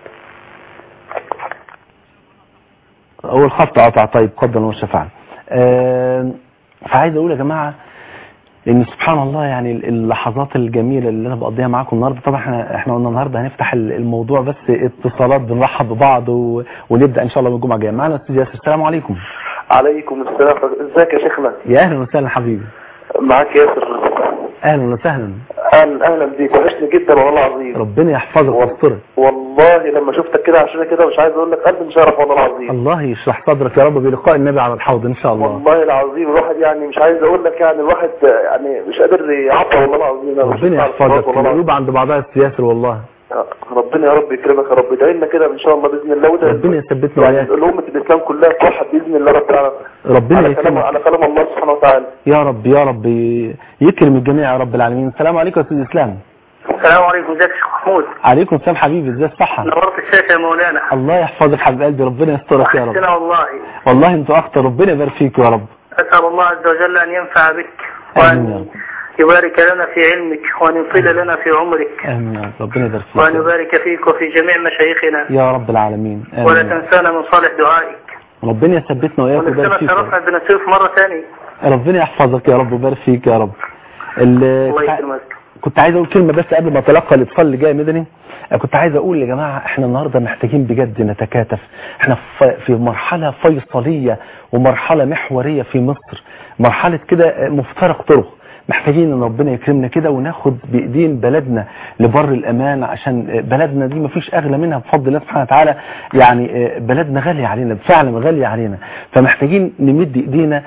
هو الخط قطع طيب قدر الله الشفاعة آه فعايز اقول يا جماعه ان سبحان الله يعني اللحظات الجميله اللي انا بقضيها معاكم النهارده طبعا احنا احنا قلنا النهارده هنفتح الموضوع بس اتصالات بنرحب ببعض و... ونبدا ان شاء الله من الجمعه الجايه معانا استاذ ياسر السلام عليكم عليكم السلام ازيك يا شيخنا يا اهلا وسهلا حبيبي معاك ياسر اهلا وسهلا اهلا اهلا بيك وحشني جدا والله العظيم ربنا يحفظك ويسترك والله لما شفتك كده عشان كده مش عايز اقول لك قلبي مش عارف والله العظيم الله يشرح صدرك يا رب بلقاء النبي على الحوض ان شاء الله والله العظيم الواحد يعني مش عايز اقول لك يعني الواحد يعني مش قادر يعبر والله العظيم أنا مش ربنا عارف يحفظك والله العظيم. القلوب عند بعضها السياسر والله ربنا يا رب يكرمك يا رب ادعي لنا كده ان شاء الله باذن الله وده ربنا يثبتنا يعني وإياك الامه الاسلام كلها توحد باذن الله رب العالمين ربنا على كلام يكرمك على كلام الله سبحانه وتعالى يا رب يا رب يكرم الجميع يا رب العالمين السلام عليكم يا استاذ اسلام السلام عليكم ازيك يا شيخ محمود عليكم السلام حبيبي ازاي الصحه نورت الشاشه يا مولانا الله يحفظك حبيب قلبي ربنا يسترك يا رب وحشتنا والله والله انتوا اكتر ربنا يبارك فيك يا رب اسال الله عز وجل ان ينفع بك امين يا وان رب يبارك لنا في علمك وان يطيل لنا في عمرك امين يا رب ربنا يبارك فيك وان يا رب. يبارك فيك وفي جميع مشايخنا يا رب العالمين ولا امين تنسانا من صالح دعائك ربنا يثبتنا وإياك ويبارك ونفسنا فيك يا رب. شرفنا بنسيف مرة ثانية ربنا يحفظك يا رب ويبارك فيك يا رب ال- الله كنت ع- يكرمك كنت عايز اقول كلمه بس قبل ما اتلقى الاتصال اللي جاي مدني كنت عايز اقول يا جماعه احنا النهارده محتاجين بجد نتكاتف احنا في- في مرحله فيصليه ومرحله محوريه في مصر مرحله كده مفترق طرق محتاجين ان ربنا يكرمنا كده وناخد بايدين بلدنا لبر الامان عشان بلدنا دي مفيش اغلى منها بفضل الله سبحانه وتعالى يعني بلدنا غاليه علينا فعلا غاليه علينا فمحتاجين نمد ايدينا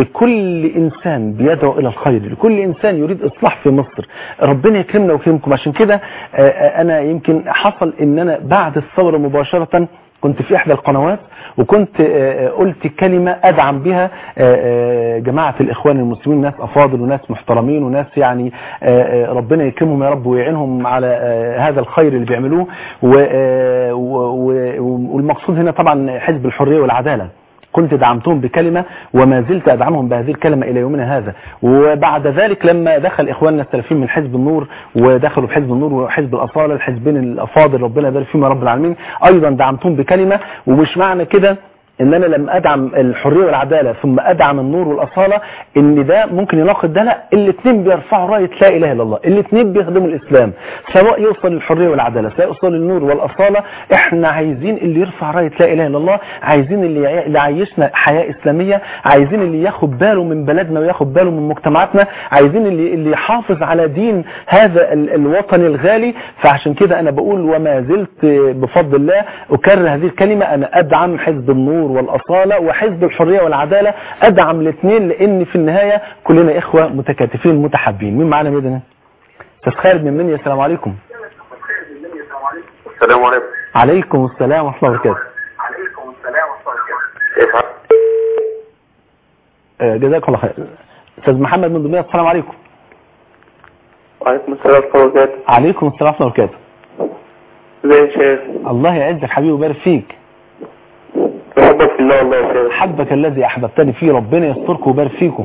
لكل انسان بيدعو الى الخير لكل انسان يريد اصلاح في مصر ربنا يكرمنا ويكرمكم عشان كده آه، آه، انا يمكن حصل ان انا بعد الثوره مباشره كنت في احدى القنوات وكنت آه، آه، قلت كلمة ادعم بها آه، آه، جماعة الاخوان المسلمين ناس افاضل وناس محترمين وناس يعني آه، آه، ربنا يكرمهم يا رب ويعينهم على آه، هذا الخير اللي بيعملوه و- آه، و- و- والمقصود هنا طبعا حزب الحرية والعدالة كنت دعمتهم بكلمة وما زلت أدعمهم بهذه الكلمة إلى يومنا هذا وبعد ذلك لما دخل إخواننا السلفيين من حزب النور ودخلوا في حزب النور وحزب الأصالة الحزبين الأفاضل ربنا يبارك فيهم يا رب العالمين أيضا دعمتهم بكلمة ومش معنى كده ان انا لما ادعم الحريه والعداله ثم ادعم النور والاصاله ان ده ممكن يناقض ده لا الاثنين بيرفعوا رايه لا اله الا الله الاثنين بيخدموا الاسلام سواء يوصل للحريه والعداله سواء يوصل للنور والاصاله احنا عايزين اللي يرفع رايه لا اله الا الله عايزين اللي يعي- اللي يعيشنا حياه اسلاميه عايزين اللي ياخد باله من بلدنا وياخد باله من مجتمعاتنا عايزين اللي اللي يحافظ على دين هذا ال- الوطن الغالي فعشان كده انا بقول وما زلت بفضل الله اكرر هذه الكلمه انا ادعم حزب النور والاصاله وحزب الحريه والعداله ادعم الاثنين لان في النهايه كلنا اخوه متكاتفين متحابين مين معانا ميدان استاذ خالد من منيا السلام عليكم السلام عليكم عليكم السلام ورحمه الله وبركاته كيف حالك؟ آه، جزاكم الله خير استاذ محمد من دمياط السلام عليكم وعليكم السلام ورحمة الله وبركاته عليكم السلام ورحمه الله وبركاته ازي يا شيخ الله يعزك حبيبي ويبارك فيك بحبك في الله والله يا شيخ حبك الذي احببتني فيه ربنا يستركم ويبارك فيكم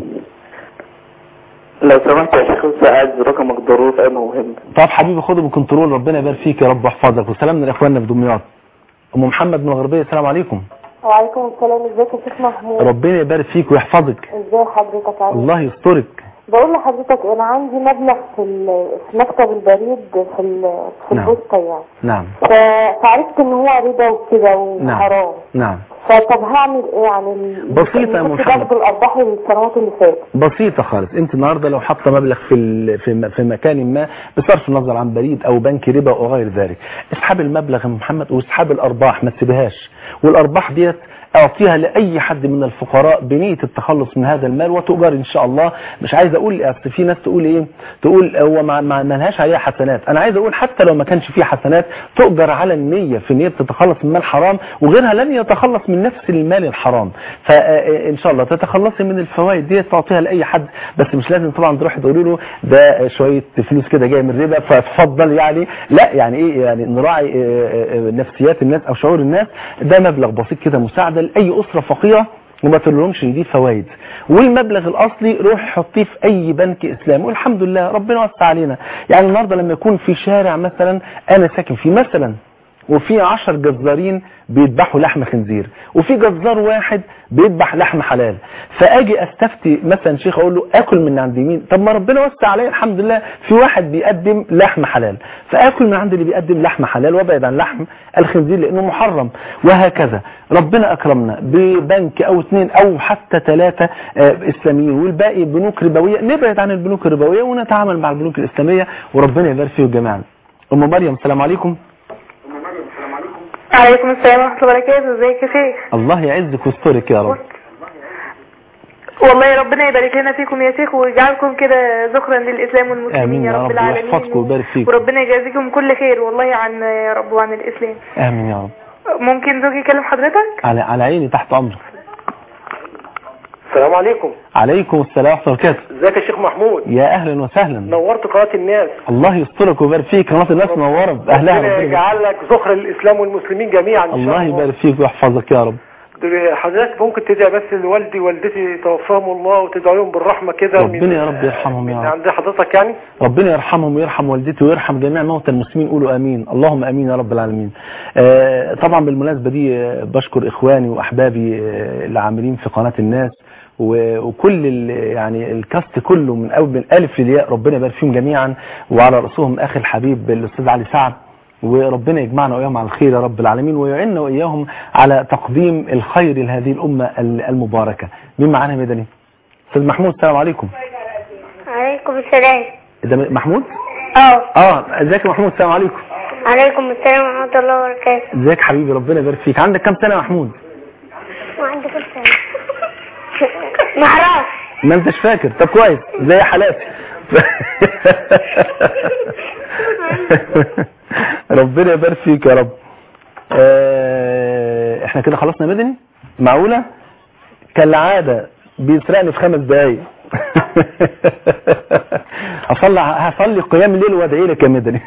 لو سمحت يا شيخ لسه قاعد رقمك ضروري في أمر مهم طب حبيبي خده بالكنترول ربنا يبارك فيك يا رب ويحفظك وسلامنا لاخواننا في دمياط ام محمد من الغربيه السلام عليكم وعليكم السلام ازيك يا شيخ محمود ربنا يبارك فيك ويحفظك ازاي حضرتك عامل الله يسترك بقول لحضرتك انا عندي مبلغ في ال- في مكتب البريد في ال- في نعم. البوسطه يعني نعم ف- فعرفت ان هو ربا وكده وحرام نعم فطب هعمل ايه يعني ال- بسيطة يا أم كنت محمد. باخد الارباح السنوات اللي فاتت بسيطة خالص انت النهاردة لو حاطة مبلغ في ال- في م- في مكان ما بصرف النظر عن بريد او بنك ربا او غير ذلك اسحب المبلغ يا محمد واسحب الارباح ما تسيبهاش والارباح ديت اعطيها لاي حد من الفقراء بنية التخلص من هذا المال وتؤجر ان شاء الله مش عايز اقول اصل في ناس تقول ايه تقول هو ما ما ما لهاش عليها حسنات انا عايز اقول حتى لو ما كانش فيه حسنات تؤجر على النية في نية تتخلص من مال حرام وغيرها لن يتخلص من نفس المال الحرام فان شاء الله تتخلصي من الفوائد دي تعطيها لاي حد بس مش لازم طبعا تروحي تقولي له ده شويه فلوس كده جايه من ربا فتفضل يعني لا يعني ايه يعني نراعي آه، آه، نفسيات الناس او شعور الناس ده مبلغ بسيط كده مساعده لاي اسره فقيره وما تقولهمش ان دي فوائد والمبلغ الاصلي روح حطيه في اي بنك اسلامي والحمد لله ربنا وسع علينا يعني النهارده لما يكون في شارع مثلا انا ساكن فيه مثلا وفي عشر جزارين بيذبحوا لحم خنزير وفي جزار واحد بيذبح لحم حلال فاجي استفتي مثلا شيخ اقول له اكل من عند مين طب ما ربنا وسع عليا الحمد لله في واحد بيقدم لحم حلال فاكل من عند اللي بيقدم لحم حلال وابعد عن لحم الخنزير لانه محرم وهكذا ربنا اكرمنا ببنك او اثنين او حتى ثلاثه آه، اسلاميين والباقي بنوك ربويه نبعد عن البنوك الربويه ونتعامل مع البنوك الاسلاميه وربنا يبارك فيه جميعا ام مريم السلام عليكم عليكم السلام ورحمة الله وبركاته ازيك يا شيخ الله يعزك ويسترك يا رب والله ربنا يبارك لنا فيكم يا شيخ ويجعلكم كده ذخرا للإسلام والمسلمين آمين يا يا رب رب العالمين ويحفظكم ويبارك فيكم وربنا يجازيكم كل خير والله عن يا رب وعن الإسلام امين يا رب ممكن زوجي يكلم حضرتك على على عيني تحت امرك السلام عليكم عليكم السلام ورحمه الله وبركاته ازيك يا شيخ محمود يا اهلا وسهلا نورت قناه الناس الله يسترك ويبارك فيك قناه الناس منوره باهلها ربنا ربنا يبارك. يجعلك ذخر الاسلام والمسلمين جميعا إن شاء الله يبارك فيك ويحفظك يا رب حضرتك ممكن تدعي بس لوالدي ووالدتي توفاهم الله وتدعي لهم بالرحمه كده ربنا يا رب يرحمهم يا من رب عند حضرتك يعني ربنا يرحمهم ويرحم والدتي ويرحم جميع موتى المسلمين قولوا امين اللهم امين يا رب العالمين آه، طبعا بالمناسبه دي آه، بشكر اخواني واحبابي آه، اللي عاملين في قناه الناس و- وكل ال- يعني الكاست كله من اول من الف للياء ربنا يبارك فيهم جميعا وعلى راسهم اخي الحبيب الاستاذ علي سعد وربنا يجمعنا واياهم على الخير يا رب العالمين ويعيننا واياهم على تقديم الخير لهذه الامه ال- المباركه مين معانا يا مدني استاذ محمود السلام عليكم عليكم السلام ده محمود اه اه ازيك يا محمود السلام عليكم عليكم السلام ورحمة الله وبركاته ازيك حبيبي ربنا يبارك فيك عندك كام سنه يا محمود وعندك كم سنة معرفش ما انتش فاكر طب كويس زي حالاتي ربنا يبارك فيك يا رب آه، احنا كده خلصنا مدني معقولة كالعادة بيسرقني في خمس دقايق هصلي هصلي قيام الليل وادعي لك يا مدني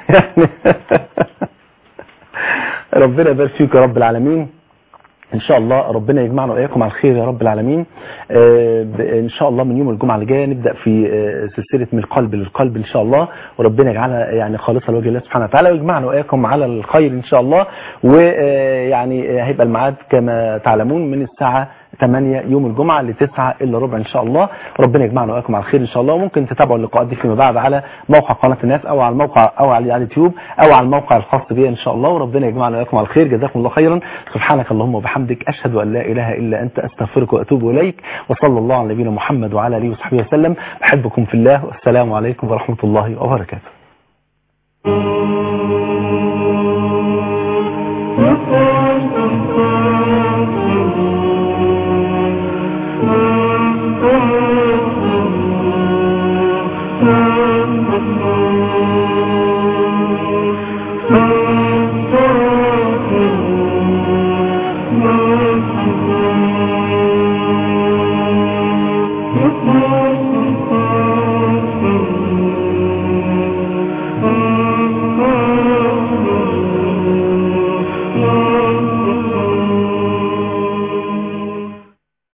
ربنا يبارك فيك يا رب العالمين ان شاء الله ربنا يجمعنا واياكم على الخير يا رب العالمين آه، ب- ان شاء الله من يوم الجمعه اللي جايه نبدا في آه، سلسله من القلب للقلب ان شاء الله وربنا يجعلها يعني خالصه لوجه الله سبحانه وتعالى ويجمعنا واياكم على الخير ان شاء الله ويعني هيبقى الميعاد كما تعلمون من الساعه 8 يوم الجمعة ل 9 إلا ربع إن شاء الله ربنا يجمعنا وإياكم على الخير إن شاء الله وممكن تتابعوا اللقاءات دي فيما بعد على موقع قناة الناس أو على الموقع أو على اليوتيوب أو على الموقع الخاص بي إن شاء الله وربنا يجمعنا وإياكم على الخير جزاكم الله خيرا سبحانك اللهم وبحمدك أشهد أن لا إله إلا أنت أستغفرك وأتوب إليك وصلى الله على نبينا محمد وعلى آله وصحبه وسلم بحبكم في الله والسلام عليكم ورحمة الله وبركاته